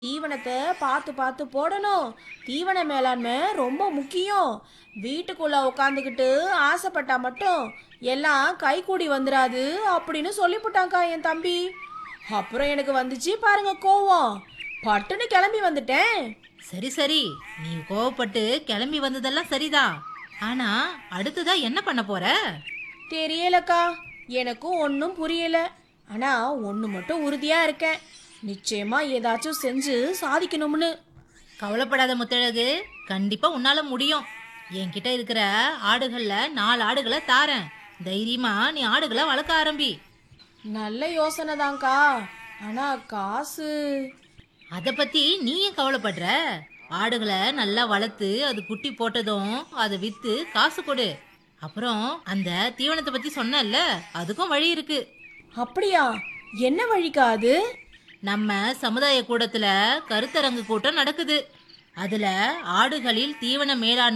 தீவனத்தை பார்த்து பார்த்து போடணும் தீவன மேலாண்மை ரொம்ப முக்கியம் வீட்டுக்குள்ள உட்காந்துக்கிட்டு ஆசைப்பட்டா மட்டும் எல்லாம் கை கூடி வந்துடாது அப்படின்னு சொல்லிவிட்டாங்க்கா என் தம்பி அப்புறம் எனக்கு வந்துச்சு பாருங்க கோவம் பட்டுன்னு கிளம்பி வந்துட்டேன் சரி சரி நீ கோவப்பட்டு கிளம்பி வந்ததெல்லாம் சரிதான் ஆனா அடுத்ததா என்ன பண்ண போற தெரியலக்கா எனக்கும் ஒன்றும் புரியல ஆனா ஒன்று மட்டும் உறுதியா இருக்கேன் நிச்சயமா ஏதாச்சும் செஞ்சு சாதிக்கணும்னு கவலைப்படாத முத்தழகு கண்டிப்பா உன்னால முடியும் என்கிட்ட இருக்கிற ஆடுகள்ல நாலு ஆடுகளை தாரேன் தைரியமா நீ ஆடுகளை வளர்க்க ஆரம்பி நல்ல யோசனை தான்க்கா ஆனா காசு அத பத்தி நீ ஏன் கவலைப்படுற ஆடுகளை நல்லா வளர்த்து அது குட்டி போட்டதும் அதை வித்து காசு கொடு அப்புறம் அந்த தீவனத்தை பத்தி சொன்னேன்ல அதுக்கும் வழி இருக்கு அப்படியா என்ன வழிக்கா அது நம்ம சமுதாய கூடத்துல கருத்தரங்கு கூட்டம் நடக்குது அதுல ஆடுகளில் தீவன மேலாண்மை